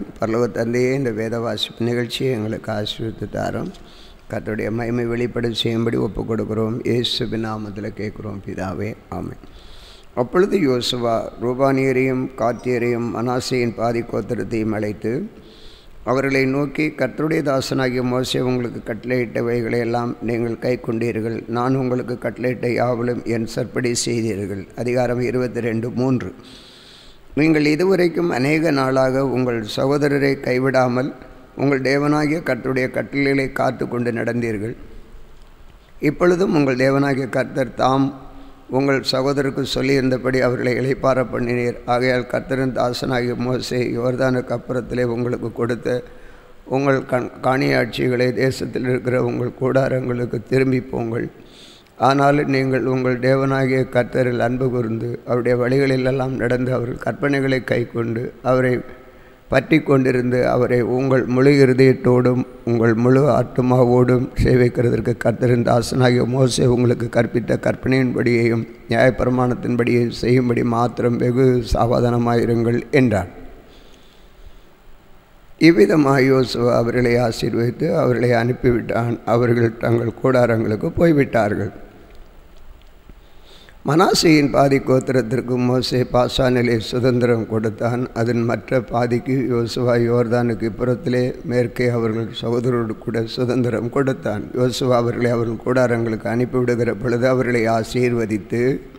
பரலோக தந்தையே இந்த வேத வாசிப்பு நிகழ்ச்சியை எங்களுக்கு ஆசீர்வித்து தாரோம் கர்த்தருடைய மகிமை வெளிப்பட செய்யும்படி ஒப்புக் கொடுக்கிறோம் இயேசுவின் நாமத்தில் கேட்குறோம் பிதாவே ஆமென் அப்பொழுது யோசுவா ரூபானியரையும் காத்தியரையும் மனாசையின் பாதி கோத்திரத்தையும் அழைத்து அவர்களை நோக்கி கர்த்தருடைய தாசனாகிய மோசே உங்களுக்கு கட்டளையிட்டவைகளை எல்லாம் நீங்கள் கை கொண்டீர்கள் நான் உங்களுக்கு கட்டளையிட்ட யாவலும் என் சற்படி செய்தீர்கள் அதிகாரம் இருபத்தி ரெண்டு மூன்று நீங்கள் இதுவரைக்கும் அநேக நாளாக உங்கள் சகோதரரை கைவிடாமல் உங்கள் தேவனாகிய கர்த்தருடைய கட்டளைகளை காத்து கொண்டு நடந்தீர்கள் இப்பொழுதும் உங்கள் தேவனாகிய கர்த்தர் தாம் உங்கள் சகோதரருக்கு சொல்லியிருந்தபடி அவர்களை இளைப்பார பண்ணினீர் ஆகையால் கர்த்தரின் தாசனாகிய மோசே யோர்தானுக்கு அப்புறத்திலே உங்களுக்கு கொடுத்த உங்கள் கண் காணியாட்சிகளை தேசத்தில் இருக்கிற உங்கள் கூடாரங்களுக்கு திரும்பி போங்கள் ஆனாலும் நீங்கள் உங்கள் தேவனாகிய கர்த்தரில் அன்பு கூர்ந்து அவருடைய வழிகளிலெல்லாம் நடந்து அவர்கள் கற்பனைகளை கை கொண்டு அவரை பற்றி கொண்டிருந்து அவரை உங்கள் முழு இருதயத்தோடும் உங்கள் முழு ஆத்மாவோடும் சேவிக்கிறதற்கு கர்த்தரின் தாசனாகிய மோசே உங்களுக்கு கற்பித்த கற்பனையின்படியையும் நியாயப்பிரமாணத்தின்படியையும் செய்யும்படி மாத்திரம் வெகு சாவதானமாயிருங்கள் என்றார் இவ்விதமாக யோசுவா அவர்களை ஆசீர்வதித்து அவர்களை அனுப்பிவிட்டான் அவர்கள் தங்கள் கூடாரங்களுக்கு போய்விட்டார்கள் மனாசையின் பாதி கோத்திரத்திற்கு மோசே பாசானிலே சுதந்திரம் கொடுத்தான் அதன் மற்ற பாதிக்கு யோசுவா யோர்தானுக்கு புறத்திலே மேற்கே அவர்கள் சகோதரோடு கூட சுதந்திரம் கொடுத்தான் யோசுவா அவர்களை அவர்கள் கூடாரங்களுக்கு அனுப்பிவிடுகிற பொழுது அவர்களை ஆசீர்வதித்து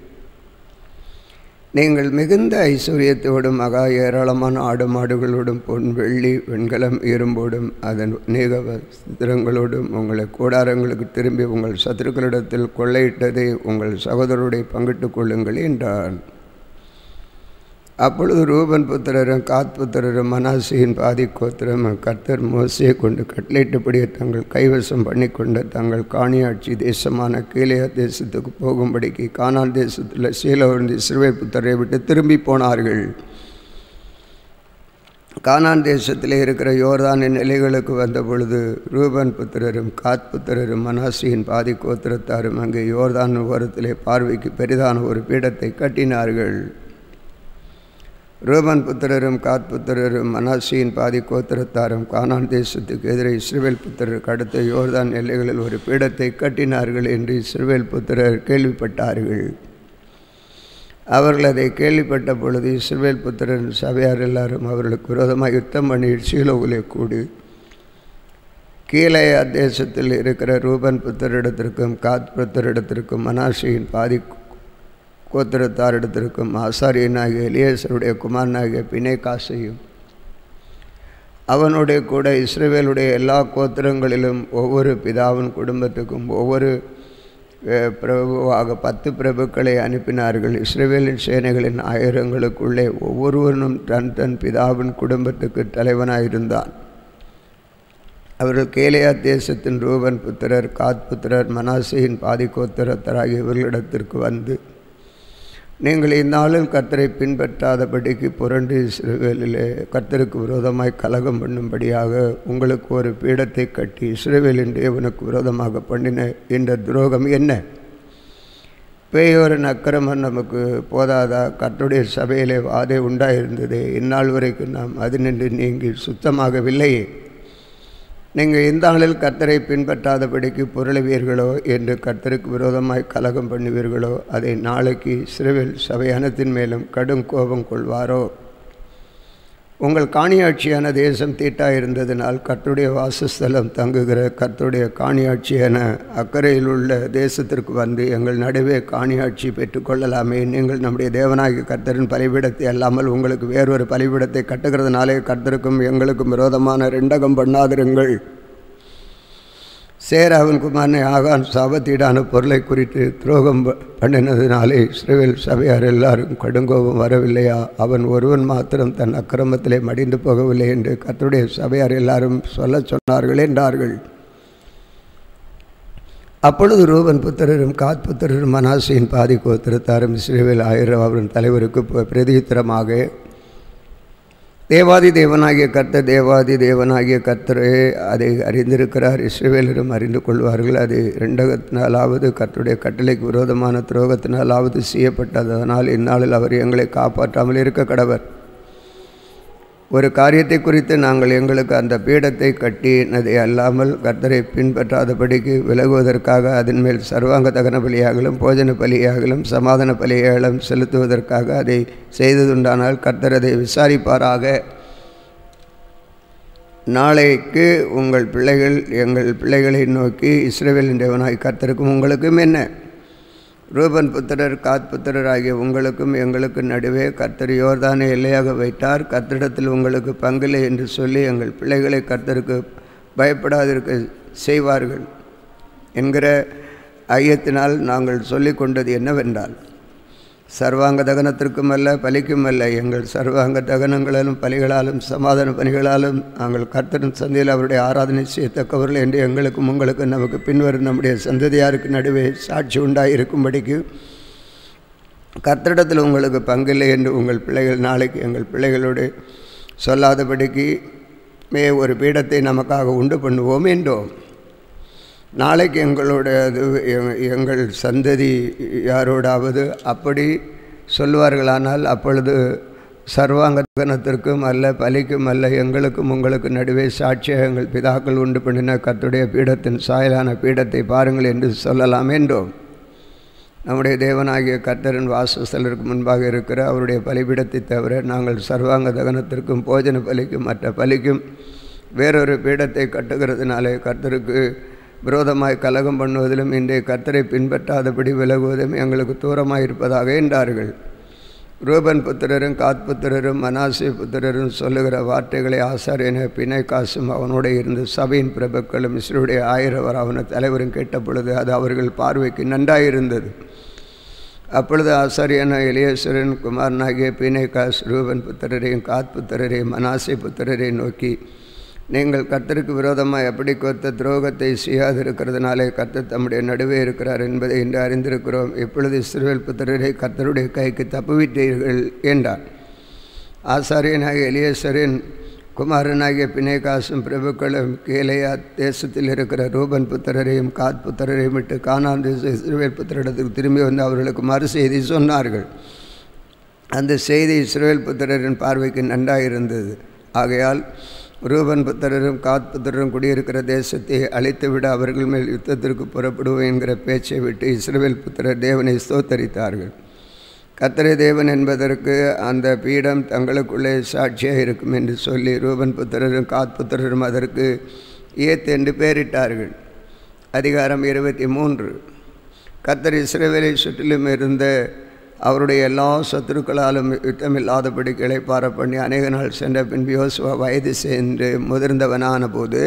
நீங்கள் மிகுந்த ஐஸ்வர்யத்தோடும் மகா ஏராளமான ஆடு மாடுகளோடும் பொன் வெள்ளி வெண்கலம் இரும்போடும் அதன் அநேக வஸ்திரங்களோடும் உங்களை கூடாரங்களுக்கு திரும்பி உங்கள் சத்துருக்களிடத்தில் கொள்ளையிட்டதை உங்கள் சகோதரருடைய பங்கிட்டு கொள்ளுங்கள் என்றான் அப்பொழுது ரூபன் புத்திரரும் காத் புத்திரரும் மனாசியின் பாதி கோத்திரம் கர்த்தர் மோசையை கொண்டு கட்டளையிட்டபடியே தங்கள் கைவசம் பண்ணி கொண்ட தங்கள் காணியாட்சி தேசமான கீழே தேசத்துக்கு போகும்படிக்கு கானான் தேசத்தில் சீலவர்ந்து சிறுவை புத்தரை விட்டு திரும்பி போனார்கள் கானான் தேசத்தில் இருக்கிற யோர்தானின் நிலைகளுக்கு வந்த பொழுது ரூபன் புத்திரரும் காத் புத்திரரும் மனாசியின் பாதி கோத்திரத்தாரும் அங்கே யோர்தான் ஓரத்திலே பார்வைக்கு பெரிதான ஒரு பீடத்தை கட்டினார்கள் ரூபன் புத்திரரும் காத் புத்திரரும் மனாசியின் பாதி கோத்திரத்தாரும் கானான் தேசத்துக்கு எதிரே இஸ்ரேல் புத்திரருக்கு அடுத்த யோர்தான் எல்லைகளில் ஒரு பீடத்தை கட்டினார்கள் என்று இஸ்ரேல் புத்திரர் கேள்விப்பட்டார்கள் அவர்கள் அதை கேள்விப்பட்ட பொழுது இஸ்ரேல் புத்திரன் சபையார் எல்லாரும் அவர்களுக்கு விரோதமாக யுத்தம் பண்ணி சீலோவிலே கூடி கீழே தேசத்தில் இருக்கிற ரூபன் புத்தரிடத்திற்கும் காத் புத்தரிடத்திற்கும் மனாசியின் பாதி கோத்திரத்தாரிடத்திற்கும் ஆசாரியனாகிய எலியேசருடைய குமாரனாகிய பிணைகாசையும் அவனுடைய கூட இஸ்ரேவேலுடைய எல்லா கோத்திரங்களிலும் ஒவ்வொரு பிதாவின் குடும்பத்துக்கும் ஒவ்வொரு பிரபுவாக பத்து பிரபுக்களை அனுப்பினார்கள் இஸ்ரேவேலின் சேனைகளின் ஆயிரங்களுக்குள்ளே ஒவ்வொருவனும் தன் தன் பிதாவின் குடும்பத்துக்கு தலைவனாயிருந்தான் அவர்கள் கேலியா தேசத்தின் ரூபன் புத்திரர் காத் புத்திரர் மனாசியின் பாதி கோத்திரத்தராகிய இவர்களிடத்திற்கு வந்து நீங்கள் இந்நாளில் கர்த்தரை பின்பற்றாதபடிக்கு புரண்டு இஸ்ரேவேலிலே கர்த்தருக்கு விரோதமாய் கலகம் பண்ணும்படியாக உங்களுக்கு ஒரு பீடத்தை கட்டி இஸ்ரேவேலின் தேவனுக்கு விரோதமாக பண்ணின இந்த துரோகம் என்ன பேயோரின் அக்கிரமம் நமக்கு போதாதா கர்த்தருடைய சபையிலே வாதே உண்டாயிருந்தது இந்நாள் வரைக்கும் நாம் அது நின்று நீங்கி சுத்தமாகவில்லையே நீங்கள் எந்த ஆளில் கர்த்தரை பின்பற்றாதபடிக்கு பொருளுவீர்களோ என்று கர்த்தருக்கு விரோதமாய் கலகம் பண்ணுவீர்களோ அதை நாளைக்கு சிறுவில் சபையானத்தின் மேலும் கடும் கோபம் கொள்வாரோ உங்கள் காணியாட்சியான தேசம் தீட்டாயிருந்ததினால் கர்த்தருடைய வாசஸ்தலம் தங்குகிற கர்த்தருடைய காணியாட்சியான அக்கறையில் உள்ள தேசத்திற்கு வந்து எங்கள் நடுவே காணியாட்சி பெற்றுக்கொள்ளலாமே நீங்கள் நம்முடைய தேவனாகிய கர்த்தரின் பலிபீடத்தை அல்லாமல் உங்களுக்கு வேறொரு பலிபீடத்தை கட்டுகிறதுனாலே கர்த்தருக்கும் எங்களுக்கும் விரோதமான ரெண்டகம் பண்ணாதிருங்கள் சேராவின் குமாரனை ஆகான் சாபத்தீடான பொருளை குறித்து துரோகம் பண்ணினதினாலே இஸ்ரேல் சபையார் எல்லாரும் கடுங்கோபம் வரவில்லையா அவன் ஒருவன் மாத்திரம் தன் அக்கிரமத்திலே மடிந்து போகவில்லை என்று கத்துடைய சபையார் எல்லாரும் சொல்ல சொன்னார்கள் என்றார்கள் அப்பொழுது ரூபன் புத்திரரும் காத் புத்திரரும் மனாசியின் பாதி கோத்திரத்தாரும் இஸ்ரேவேல் ஆயிரம் அவரின் தலைவருக்கு பிரதியுத்தரமாக தேவாதி தேவனாகிய கர்த்தர் தேவாதி தேவனாகிய கர்த்தரே அதை அறிந்திருக்கிறார் இஸ்ரேவேலரும் அறிந்து கொள்வார்கள் அது ரெண்டகத்தினாலாவது கர்த்தருடைய கட்டளைக்கு விரோதமான துரோகத்தினாலாவது செய்யப்பட்டது அதனால் இந்நாளில் அவர் எங்களை காப்பாற்றாமல் இருக்க கடவர் ஒரு காரியத்தை குறித்து நாங்கள் எங்களுக்கு அந்த பீடத்தை கட்டினதை அல்லாமல் கர்த்தரை பின்பற்றாதபடிக்கு விலகுவதற்காக அதன் மேல் சர்வாங்க தகன பலியாகலும் போஜன பலியாகலும் சமாதான பலியாகலும் செலுத்துவதற்காக அதை செய்ததுண்டானால் கர்த்தர் அதை விசாரிப்பாராக நாளைக்கு உங்கள் பிள்ளைகள் எங்கள் பிள்ளைகளை நோக்கி இஸ்ரேவேலின் தேவனாய் கர்த்தருக்கும் உங்களுக்கும் என்ன ரூபன் புத்திரர் காத் புத்திரர் ஆகிய உங்களுக்கும் எங்களுக்கு நடுவே கர்த்தர் யோர்தானை எல்லையாக வைத்தார் கர்த்தரிடத்தில் உங்களுக்கு பங்கில்லை என்று சொல்லி எங்கள் பிள்ளைகளை கர்த்தருக்கு பயப்படாதிருக்க செய்வார்கள் என்கிற ஐயத்தினால் நாங்கள் சொல்லிக் கொண்டது என்னவென்றால் சர்வாங்க தகனத்திற்கும் அல்ல பலிக்கும் அல்ல எங்கள் சர்வாங்க தகனங்களாலும் பலிகளாலும் சமாதான பணிகளாலும் நாங்கள் கர்த்தரின் சந்தையில் அவருடைய ஆராதனை செய்யத்தக்கவர்கள் என்று எங்களுக்கும் உங்களுக்கு நமக்கு பின்வரும் நம்முடைய சந்ததியாருக்கு நடுவே சாட்சி உண்டாயிருக்கும்படிக்கு கர்த்தரிடத்தில் உங்களுக்கு பங்கில்லை என்று உங்கள் பிள்ளைகள் நாளைக்கு எங்கள் பிள்ளைகளோடு சொல்லாதபடிக்கு மே ஒரு பீடத்தை நமக்காக உண்டு பண்ணுவோம் என்றோம் நாளைக்கு எங்களோட அது எங்கள் சந்ததி யாரோடாவது அப்படி சொல்வார்களானால் அப்பொழுது சர்வாங்கத்திற்கும் அல்ல பலிக்கும் அல்ல எங்களுக்கும் உங்களுக்கு நடுவே சாட்சியாக எங்கள் பிதாக்கள் உண்டு பண்ணின கத்துடைய பீடத்தின் சாயலான பீடத்தை பாருங்கள் என்று சொல்லலாம் என்றோம் நம்முடைய தேவனாகிய கர்த்தரின் வாசஸ்தலருக்கு முன்பாக இருக்கிற அவருடைய பலிபீடத்தை தவிர நாங்கள் சர்வாங்க தகனத்திற்கும் போஜன பலிக்கும் மற்ற பலிக்கும் வேறொரு பீடத்தை கட்டுகிறதுனாலே கர்த்தருக்கு விரோதமாய் கலகம் பண்ணுவதிலும் இன்றைய கர்த்தரை பின்பற்றாதபடி விலகுவதும் எங்களுக்கு தூரமாக இருப்பதாக என்றார்கள் ரூபன் புத்திரரும் காத் புத்திரரும் மனாசி புத்திரரும் சொல்லுகிற வார்த்தைகளை ஆசாரியன பிணை காசும் அவனோட இருந்து சபையின் பிரபுக்களும் இஸ்ருடைய ஆயிரவர் அவன தலைவரும் கேட்ட பொழுது அது அவர்கள் பார்வைக்கு நன்றாயிருந்தது அப்பொழுது ஆசாரியன எலியேஸ்வரன் குமாரனாகிய பிணைகாஸ் ரூபன் புத்திரரையும் காத் புத்திரரையும் மனாசி புத்திரரை நோக்கி நீங்கள் கர்த்தருக்கு விரோதமாக எப்படி கொத்த துரோகத்தை செய்யாதிருக்கிறதுனாலே கர்த்தர் தம்முடைய நடுவே இருக்கிறார் என்பதை இன்று அறிந்திருக்கிறோம் இப்பொழுது இஸ்ரேல் புத்திரரை கர்த்தருடைய கைக்கு தப்புவிட்டீர்கள் என்றார் ஆசாரியனாகிய எலியேஸ்வரின் குமாரனாகிய பிணைகாசும் பிரபுக்களும் கேலையா தேசத்தில் இருக்கிற ரூபன் புத்திரரையும் காத் புத்திரரையும் விட்டு கானான் தேச இஸ்ரேல் புத்திரிடத்துக்கு திரும்பி வந்து அவர்களுக்கு மறு செய்தி சொன்னார்கள் அந்த செய்தி இஸ்ரேல் புத்திரரின் பார்வைக்கு நன்றாக இருந்தது ஆகையால் ரூபன் புத்திரரும் காத் புத்திரரும் குடியிருக்கிற தேசத்தை அழித்துவிட அவர்கள் மேல் யுத்தத்திற்கு புறப்படுவோம் என்கிற பேச்சை விட்டு இஸ்ரேல் புத்திரர் தேவனை ஸ்தோத்தரித்தார்கள் கத்திரை தேவன் என்பதற்கு அந்த பீடம் தங்களுக்குள்ளே சாட்சியாக இருக்கும் என்று சொல்லி ரூபன் புத்திரரும் காத் புத்திரரும் அதற்கு ஏத் என்று பெயரிட்டார்கள் அதிகாரம் இருபத்தி மூன்று கத்தர் இஸ்ரேவேலை சுற்றிலும் இருந்த அவருடைய எல்லா சத்துருக்களாலும் யுத்தமில்லாதபடி கிளைப்பார பண்ணி அநேக நாள் சென்ற பின்பு யோசுவா வயது சென்று முதிர்ந்தவனான போது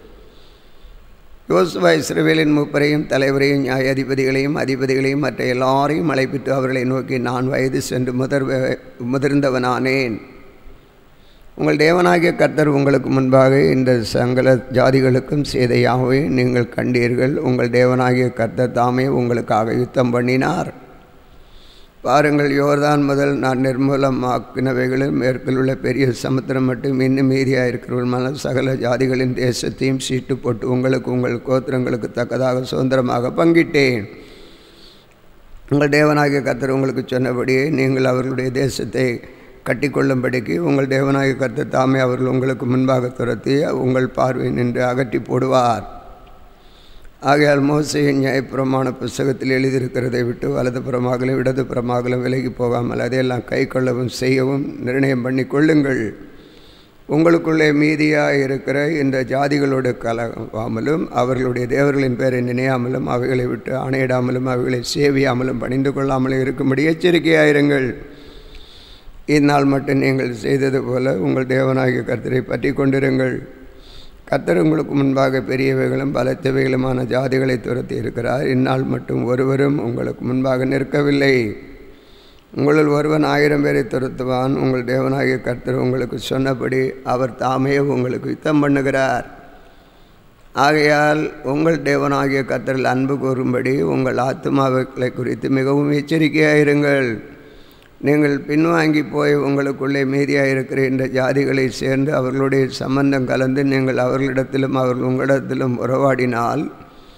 யோசுவா இஸ்ரவேலின் முப்பரையும் தலைவரையும் நியாயாதிபதிகளையும் அதிபதிகளையும் மற்ற எல்லாரையும் அழைப்பிட்டு அவர்களை நோக்கி நான் வயது சென்று முதர் முதிர்ந்தவனானேன் உங்கள் தேவனாகிய கர்த்தர் உங்களுக்கு முன்பாக இந்த சங்கல ஜாதிகளுக்கும் செய்த யாவை நீங்கள் கண்டீர்கள் உங்கள் தேவனாகிய கர்த்தர் தாமே உங்களுக்காக யுத்தம் பண்ணினார் பாருங்கள் யோர்தான் முதல் நான் நிர்மூலமாக்கினவைகளும் மேற்கில் உள்ள பெரிய சமுத்திரம் மட்டும் இன்னும் மீதியாக இருக்கிறவர்களான சகல ஜாதிகளின் தேசத்தையும் சீட்டு போட்டு உங்களுக்கு உங்கள் கோத்திரங்களுக்கு தக்கதாக சுதந்திரமாக பங்கிட்டேன் உங்கள் தேவனாகிய கத்தர் உங்களுக்கு சொன்னபடியே நீங்கள் அவர்களுடைய தேசத்தை கட்டிக்கொள்ளும்படிக்கு உங்கள் தேவனாகிய கத்தர் தாமே அவர்கள் உங்களுக்கு முன்பாக துரத்தி உங்கள் பார்வை நின்று அகற்றி போடுவார் ஆகையால் மோசையின் நியாயப்புறமான புஸ்தகத்தில் எழுதியிருக்கிறதை விட்டு வலது புறமாகலும் இடது புறமாகலும் விலகி போகாமல் அதையெல்லாம் கை கொள்ளவும் செய்யவும் நிர்ணயம் பண்ணி கொள்ளுங்கள் உங்களுக்குள்ளே மீதியாக இருக்கிற இந்த ஜாதிகளோடு கலவாமலும் அவர்களுடைய தேவர்களின் பேரை நினையாமலும் அவைகளை விட்டு ஆணையிடாமலும் அவைகளை சேவியாமலும் பணிந்து கொள்ளாமலும் இருக்கும்படி எச்சரிக்கையாயிருங்கள் இந்நாள் மட்டும் நீங்கள் செய்தது போல உங்கள் தேவனாகிய கர்த்தரை பற்றி கொண்டிருங்கள் கர்த்தர் உங்களுக்கு முன்பாக பெரியவைகளும் பலத்தவைகளுமான ஜாதிகளை துரத்தி இருக்கிறார் இந்நாள் மட்டும் ஒருவரும் உங்களுக்கு முன்பாக நிற்கவில்லை உங்களில் ஒருவன் ஆயிரம் பேரை துரத்துவான் உங்கள் தேவனாகிய கர்த்தர் உங்களுக்கு சொன்னபடி அவர் தாமே உங்களுக்கு யுத்தம் பண்ணுகிறார் ஆகையால் உங்கள் தேவனாகிய கர்த்தரில் அன்பு கூறும்படி உங்கள் ஆத்மாவுகளை குறித்து மிகவும் எச்சரிக்கையாயிருங்கள் நீங்கள் பின்வாங்கி போய் உங்களுக்குள்ளே மீதியாக இருக்கிற இந்த ஜாதிகளை சேர்ந்து அவர்களுடைய சம்பந்தம் கலந்து நீங்கள் அவர்களிடத்திலும் அவர்கள் உங்களிடத்திலும் உறவாடினால்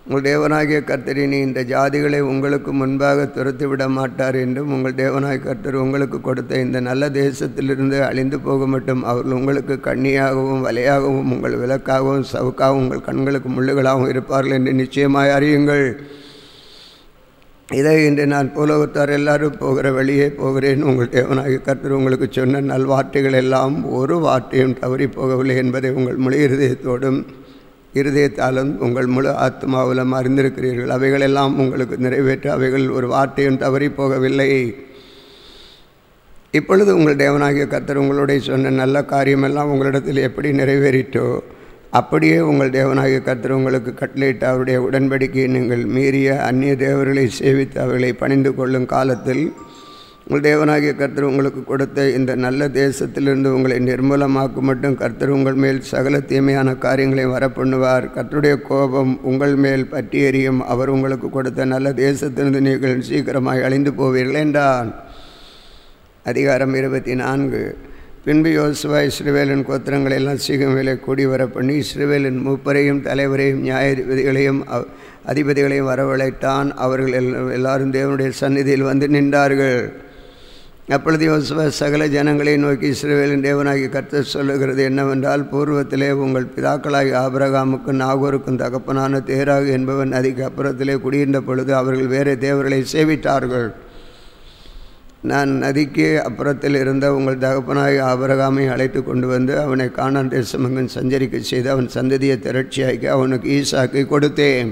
உங்கள் தேவனாகிய கர்த்தரினி இந்த ஜாதிகளை உங்களுக்கு முன்பாக துரத்தி விட மாட்டார் என்றும் உங்கள் தேவனாகிய கர்த்தர் உங்களுக்கு கொடுத்த இந்த நல்ல தேசத்திலிருந்து அழிந்து போக மட்டும் அவர்கள் உங்களுக்கு கண்ணியாகவும் வலையாகவும் உங்கள் விளக்காகவும் சவுக்காகவும் உங்கள் கண்களுக்கு முள்ளுகளாகவும் இருப்பார்கள் என்று நிச்சயமாய் அறியுங்கள் இதை இன்று நான் பூலோகத்தார் எல்லாரும் போகிற வழியே போகிறேன் உங்கள் தேவனாகிய கர்த்தர் உங்களுக்கு சொன்ன நல்வார்த்தைகள் எல்லாம் ஒரு வார்த்தையும் தவறி போகவில்லை என்பதை உங்கள் முழு இருதயத்தோடும் இருதயத்தாலும் உங்கள் முழு ஆத்மாவிலும் அறிந்திருக்கிறீர்கள் அவைகளெல்லாம் உங்களுக்கு நிறைவேற்ற அவைகள் ஒரு வார்த்தையும் தவறி போகவில்லை இப்பொழுது உங்கள் தேவனாகிய கர்த்தர் உங்களுடைய சொன்ன நல்ல காரியமெல்லாம் உங்களிடத்தில் எப்படி நிறைவேறிட்டோ அப்படியே உங்கள் தேவனாகிய கர்த்தர் உங்களுக்கு கட்டளையிட்ட அவருடைய உடன்படிக்கையை நீங்கள் மீறிய அந்நிய தேவர்களை சேவித்து அவர்களை பணிந்து கொள்ளும் காலத்தில் உங்கள் தேவனாகிய கர்த்தர் உங்களுக்கு கொடுத்த இந்த நல்ல தேசத்திலிருந்து உங்களை நிர்மூலமாக்கும் மட்டும் கர்த்தர் உங்கள் மேல் சகல தீமையான காரியங்களை வரப்பண்ணுவார் கர்த்தருடைய கோபம் உங்கள் மேல் பற்றி எறியும் அவர் உங்களுக்கு கொடுத்த நல்ல தேசத்திலிருந்து நீங்கள் சீக்கிரமாய் அழிந்து போவீர்கள் என்றான் அதிகாரம் இருபத்தி நான்கு பின்பு யோசுவா இஸ்ரவேலின் கோத்திரங்களை எல்லாம் சீகமேலே கூடி வர பண்ணி இஸ்ரவேலின் மூப்பரையும் தலைவரையும் நியாயாதிபதிகளையும் அதிபதிகளையும் வரவழைத்தான் அவர்கள் எல்லாரும் தேவனுடைய சந்நிதியில் வந்து நின்றார்கள் அப்பொழுது யோசுவா சகல ஜனங்களை நோக்கி இஸ்ரவேலின் தேவனாகி கர்த்தர் சொல்லுகிறது என்னவென்றால் பூர்வத்திலே உங்கள் பிதாக்களாகி ஆபரகாமுக்கும் நாகூருக்கும் தகப்பனான தேராகு என்பவன் நதிக்கு அப்புறத்திலே குடியிருந்த பொழுது அவர்கள் வேறு தேவர்களை சேவித்தார்கள் நான் நதிக்கு அப்புறத்தில் இருந்த உங்கள் தகப்பனாய் ஆபரகாமை அழைத்து கொண்டு வந்து அவனை காணான் தேசமங்கன் சஞ்சரிக்க செய்து அவன் சந்ததியை திரட்சியாக்கி அவனுக்கு ஈசாக்கை கொடுத்தேன்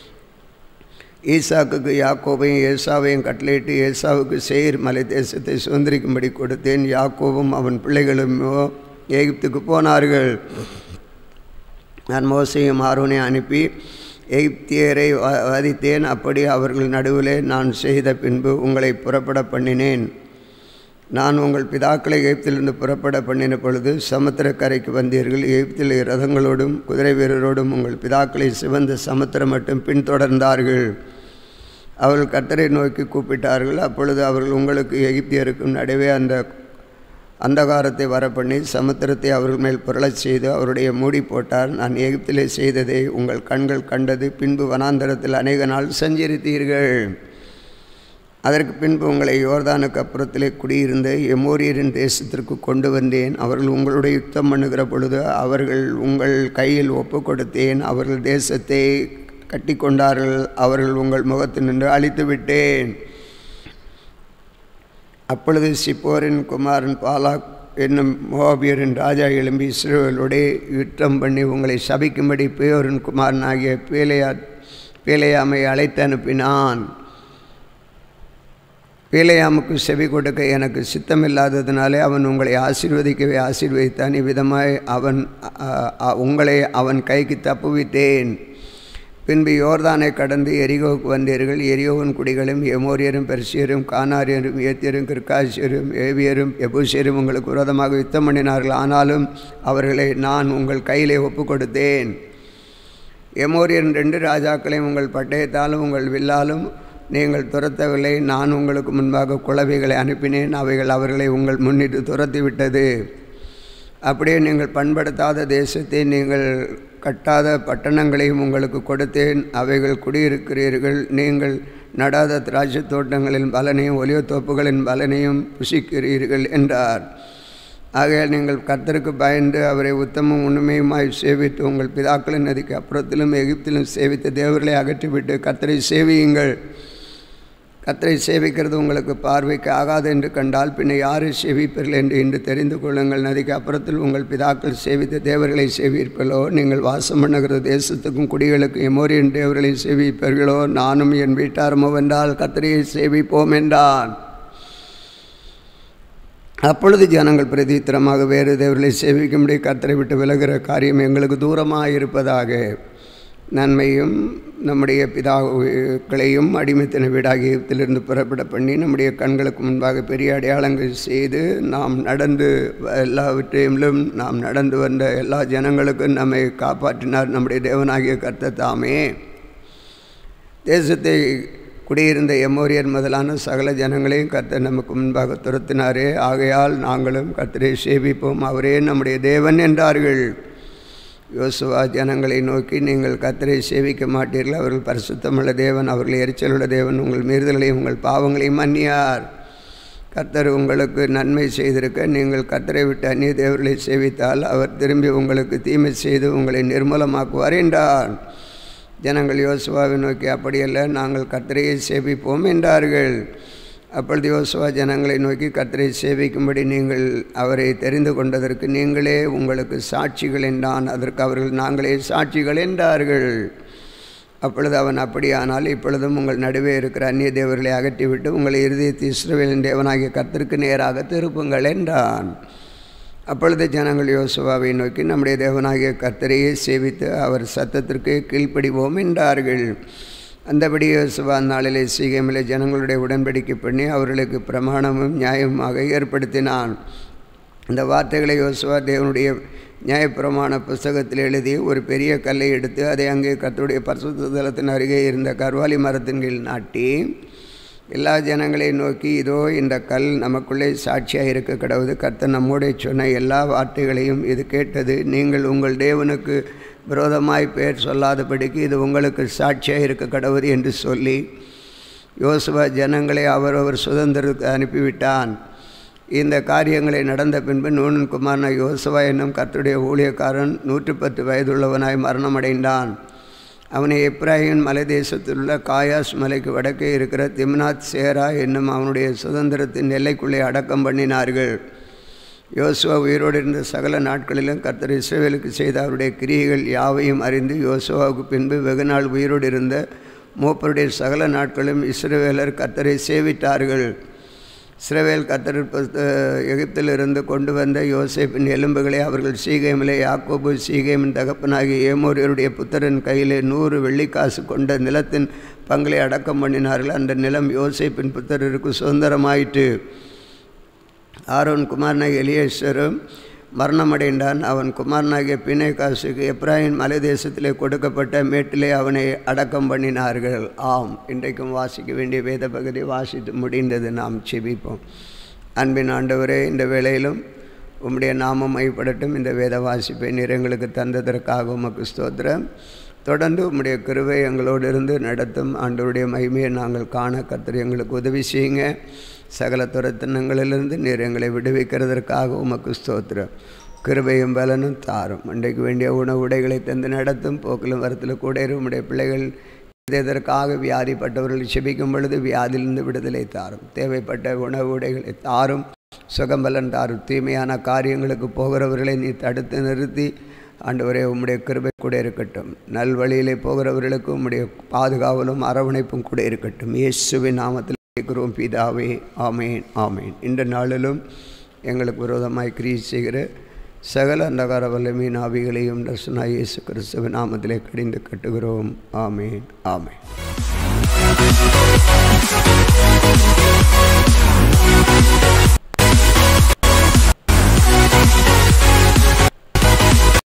ஈசாக்குக்கு யாக்கோபையும் ஏசாவையும் கட்டளையிட்டு ஏசாவுக்கு சேர் மலை தேசத்தை சுதந்திரிக்கும்படி கொடுத்தேன் யாக்கோவும் அவன் பிள்ளைகளும் எகிப்துக்கு போனார்கள் நான் மோசையும் ஆர்வனை அனுப்பி எகிப்தியரை வதித்தேன் அப்படி அவர்கள் நடுவிலே நான் செய்த பின்பு உங்களை புறப்பட பண்ணினேன் நான் உங்கள் பிதாக்களை எகிப்திலிருந்து புறப்பட பண்ணின பொழுது சமுத்திரக்கரைக்கு வந்தீர்கள் எகிப்தில் ரதங்களோடும் குதிரை வீரரோடும் உங்கள் பிதாக்களை சிவந்த சமுத்திரம் மட்டும் பின்தொடர்ந்தார்கள் அவர்கள் கத்தரை நோக்கி கூப்பிட்டார்கள் அப்பொழுது அவர்கள் உங்களுக்கு எகிப்தியருக்கும் நடுவே அந்த அந்தகாரத்தை வர பண்ணி சமுத்திரத்தை அவர்கள் மேல் புரளச் செய்து அவருடைய மூடி போட்டார் நான் எகிப்திலே செய்ததை உங்கள் கண்கள் கண்டது பின்பு வனாந்தரத்தில் அநேக நாள் சஞ்சரித்தீர்கள் அதற்கு பின்பு உங்களை யோர்தானுக்கு அப்புறத்திலே குடியிருந்த எமோரியரின் தேசத்திற்கு கொண்டு வந்தேன் அவர்கள் உங்களுடைய யுத்தம் பண்ணுகிற பொழுது அவர்கள் உங்கள் கையில் ஒப்பு கொடுத்தேன் அவர்கள் தேசத்தை கட்டி கொண்டார்கள் அவர்கள் உங்கள் முகத்தில் நின்று அழித்து விட்டேன் அப்பொழுது சிப்போரின் குமாரன் பாலாக் என்னும் மோபியரின் ராஜா எழும்பி இஸ்ரேலோடே யுத்தம் பண்ணி உங்களை சபிக்கும்படி பேயோரின் குமாரன் ஆகிய பேலையா பேலையாமை அழைத்து அனுப்பினான் பேலையாமுக்கு செவி கொடுக்க எனக்கு சித்தமில்லாததினாலே அவன் உங்களை ஆசீர்வதிக்கவே ஆசீர்வதித்தான் இவ்விதமாய் அவன் உங்களை அவன் கைக்கு தப்புவித்தேன் பின்பு யோர்தானை கடந்து எரிகோவுக்கு வந்தீர்கள் எரியோவின் குடிகளும் எமோரியரும் பெர்சியரும் கானாரியரும் ஏத்தியரும் கிர்காசியரும் ஏவியரும் எபூசியரும் உங்களுக்கு விரோதமாக யுத்தம் பண்ணினார்கள் ஆனாலும் அவர்களை நான் உங்கள் கையிலே ஒப்பு கொடுத்தேன் எமோரியன் ரெண்டு ராஜாக்களையும் உங்கள் பட்டயத்தாலும் உங்கள் வில்லாலும் நீங்கள் துரத்தவில்லை நான் உங்களுக்கு முன்பாக குழவைகளை அனுப்பினேன் அவைகள் அவர்களை உங்கள் முன்னிட்டு துரத்தி விட்டது அப்படியே நீங்கள் பண்படுத்தாத தேசத்தை நீங்கள் கட்டாத பட்டணங்களையும் உங்களுக்கு கொடுத்தேன் அவைகள் குடியிருக்கிறீர்கள் நீங்கள் நடாத திராட்சை தோட்டங்களின் பலனையும் ஒலிவத்தோப்புகளின் பலனையும் புசிக்கிறீர்கள் என்றார் ஆகையால் நீங்கள் கர்த்தருக்கு பயந்து அவரை உத்தமும் உண்மையுமாய் சேவித்து உங்கள் பிதாக்களின் நதிக்கு அப்புறத்திலும் எகிப்திலும் சேவித்த தேவர்களை அகற்றிவிட்டு கர்த்தரை சேவியுங்கள் கத்தரை சேவிக்கிறது உங்களுக்கு பார்வைக்கு ஆகாது என்று கண்டால் பின்ன யாரை சேவிப்பீர்கள் என்று இன்று தெரிந்து கொள்ளுங்கள் நதிக்கு அப்புறத்தில் உங்கள் பிதாக்கள் சேவித்த தேவர்களை சேவிப்பீர்களோ நீங்கள் வாசம் பண்ணுகிற தேசத்துக்கும் குடிகளுக்கும் எமோரியன் தேவர்களை சேவிப்பீர்களோ நானும் என் வீட்டாரமோ வென்றால் கத்தரையை சேவிப்போம் என்றான் அப்பொழுது ஜனங்கள் பிரதித்திரமாக வேறு தேவர்களை சேவிக்கும்படி கத்தரை விட்டு விலகிற காரியம் எங்களுக்கு தூரமாக இருப்பதாக நன்மையும் நம்முடைய பிதாக்களையும் அடிமைத்தன வீடாகியத்திலிருந்து புறப்பட பண்ணி நம்முடைய கண்களுக்கு முன்பாக பெரிய அடையாளங்கள் செய்து நாம் நடந்து எல்லாவற்றையிலும் நாம் நடந்து வந்த எல்லா ஜனங்களுக்கும் நம்மை காப்பாற்றினார் நம்முடைய தேவனாகிய கர்த்த தாமே தேசத்தை குடியிருந்த எமோரியர் முதலான சகல ஜனங்களையும் கர்த்தர் நமக்கு முன்பாக துரத்தினாரே ஆகையால் நாங்களும் கர்த்தரை சேவிப்போம் அவரே நம்முடைய தேவன் என்றார்கள் யோசுவா ஜனங்களை நோக்கி நீங்கள் கத்தரை சேவிக்க மாட்டீர்கள் அவர்கள் பரிசுத்தமுள்ள தேவன் அவர்கள் எரிச்சலுள்ள தேவன் உங்கள் மீறுதல்களையும் உங்கள் பாவங்களையும் மன்னியார் கர்த்தர் உங்களுக்கு நன்மை செய்திருக்க நீங்கள் கர்த்தரை விட்டு அந்நிய தேவர்களை சேவித்தால் அவர் திரும்பி உங்களுக்கு தீமை செய்து உங்களை நிர்மூலமாக்குவார் என்றார் ஜனங்கள் யோசுவாவை நோக்கி அப்படியல்ல நாங்கள் கர்த்தரையை சேவிப்போம் என்றார்கள் அப்பொழுது யோசுவா ஜனங்களை நோக்கி கர்த்தரை சேவிக்கும்படி நீங்கள் அவரை தெரிந்து கொண்டதற்கு நீங்களே உங்களுக்கு சாட்சிகள் என்றான் அதற்கு அவர்கள் நாங்களே சாட்சிகள் என்றார்கள் அப்பொழுது அவன் அப்படியானால் இப்பொழுதும் உங்கள் நடுவே இருக்கிற அந்நிய தேவர்களை அகற்றிவிட்டு உங்களை இருதயத்தை இஸ்ரவேலின் தேவனாகிய கர்த்தருக்கு நேராக திருப்புங்கள் என்றான் அப்பொழுது ஜனங்கள் யோசுவாவை நோக்கி நம்முடைய தேவனாகிய கர்த்தரையே சேவித்து அவர் சத்தத்திற்கு கீழ்ப்படிவோம் என்றார்கள் அந்தபடி யோசுவா நாளிலே சீகமிலே ஜனங்களுடைய உடன்படிக்கை பண்ணி அவர்களுக்கு பிரமாணமும் நியாயமாக ஏற்படுத்தினான் இந்த வார்த்தைகளை யோசுவா தேவனுடைய நியாயப்பிரமாண புஸ்தகத்தில் எழுதி ஒரு பெரிய கல்லை எடுத்து அதை அங்கே கர்த்தருடைய பரிசுத்த தலத்தின் அருகே இருந்த கர்வாலி மரத்தின் கீழ் நாட்டி எல்லா ஜனங்களையும் நோக்கி இதோ இந்த கல் நமக்குள்ளே சாட்சியாக இருக்க கடவுது கர்த்தர் நம்முடைய சொன்ன எல்லா வார்த்தைகளையும் இது கேட்டது நீங்கள் உங்கள் தேவனுக்கு விரோதமாய் பெயர் சொல்லாதபடிக்கு இது உங்களுக்கு சாட்சியாக இருக்க கடவுது என்று சொல்லி யோசுவா ஜனங்களை அவரவர் சுதந்திரத்தை அனுப்பிவிட்டான் இந்த காரியங்களை நடந்த பின்பு நூனன் குமாரன யோசுவா என்னும் கர்த்தருடைய ஊழியக்காரன் நூற்றி பத்து வயதுள்ளவனாய் மரணமடைந்தான் அவனை எப்ராஹிம் மலை தேசத்தில் உள்ள காயாஸ் மலைக்கு வடக்கே இருக்கிற திம்னாத் சேரா என்னும் அவனுடைய சுதந்திரத்தின் எல்லைக்குள்ளே அடக்கம் பண்ணினார்கள் யோசுவா உயிரோடு இருந்த சகல நாட்களிலும் கர்த்தர் இஸ்ரேவேலுக்கு செய்த அவருடைய கிரியைகள் யாவையும் அறிந்து யோசுவாவுக்கு பின்பு வெகு நாள் உயிரோடு இருந்த மூப்பருடைய சகல நாட்களும் இஸ்ரேவேலர் கர்த்தரை சேவித்தார்கள் இஸ்ரவேல் கத்தர் எகிப்திலிருந்து கொண்டு வந்த யோசேப்பின் எலும்புகளை அவர்கள் சீகேமிலே யாக்கோபு சீகேமின் தகப்பனாகிய ஏமோரியருடைய புத்தரின் கையிலே நூறு வெள்ளிக்காசு கொண்ட நிலத்தின் பங்களை அடக்கம் பண்ணினார்கள் அந்த நிலம் யோசேப்பின் புத்தருக்கு சுதந்திரமாயிற்று ஆரோன் குமாரனாகிய எலியேஸ்வரும் மரணமடைந்தான் அவன் குமாரனாகிய பிணைகாசுக்கு எப்ராஹிம் மலை தேசத்திலே கொடுக்கப்பட்ட மேட்டிலே அவனை அடக்கம் பண்ணினார்கள் ஆம் இன்றைக்கும் வாசிக்க வேண்டிய வேத பகுதி வாசித்து முடிந்தது நாம் செபிப்போம் அன்பின் ஆண்டவரே இந்த வேளையிலும் உம்முடைய நாமம் மைப்படட்டும் இந்த வேத வாசிப்பை நீர் எங்களுக்கு தந்ததற்காக உமக்கு ஸ்தோத்திரம் தொடர்ந்து உம்முடைய கிருவை எங்களோடு இருந்து நடத்தும் ஆண்டவருடைய மகிமையை நாங்கள் காண கர்த்தர் எங்களுக்கு உதவி செய்யுங்க சகல துரத்தினங்களிலிருந்து நீர் எங்களை விடுவிக்கிறதற்காக உமக்கு ஸ்தோத்திரம் கிருபையும் பலனும் தாரும் அன்றைக்கு வேண்டிய உணவு உடைகளை தந்து நடத்தும் போக்கிலும் வரத்தில் கூட உம்முடைய பிள்ளைகள் இதற்காக வியாதிப்பட்டவர்கள் செபிக்கும் பொழுது வியாதியிலிருந்து விடுதலை தாரும் தேவைப்பட்ட உணவு உடைகளை தாரும் சுகம்பலன் தாரும் தீமையான காரியங்களுக்கு போகிறவர்களை நீ தடுத்து நிறுத்தி ஆண்டவரே உம்முடைய கிருபை கூட இருக்கட்டும் நல்வழியிலே போகிறவர்களுக்கு உம்முடைய பாதுகாவலும் அரவணைப்பும் கூட இருக்கட்டும் இயேசுவின் நாமத்தில் கேட்கிறோம் பிதாவே ஆமேன் ஆமேன் இந்த நாளிலும் எங்களுக்கு விரோதமாய் கிரியை செய்கிற சகல அந்தகார வல்லமையின் ஆவிகளையும் தர்சனா இயேசு கிறிஸ்துவ நாமத்திலே கடிந்து கட்டுகிறோம் ஆமேன் ஆமேன்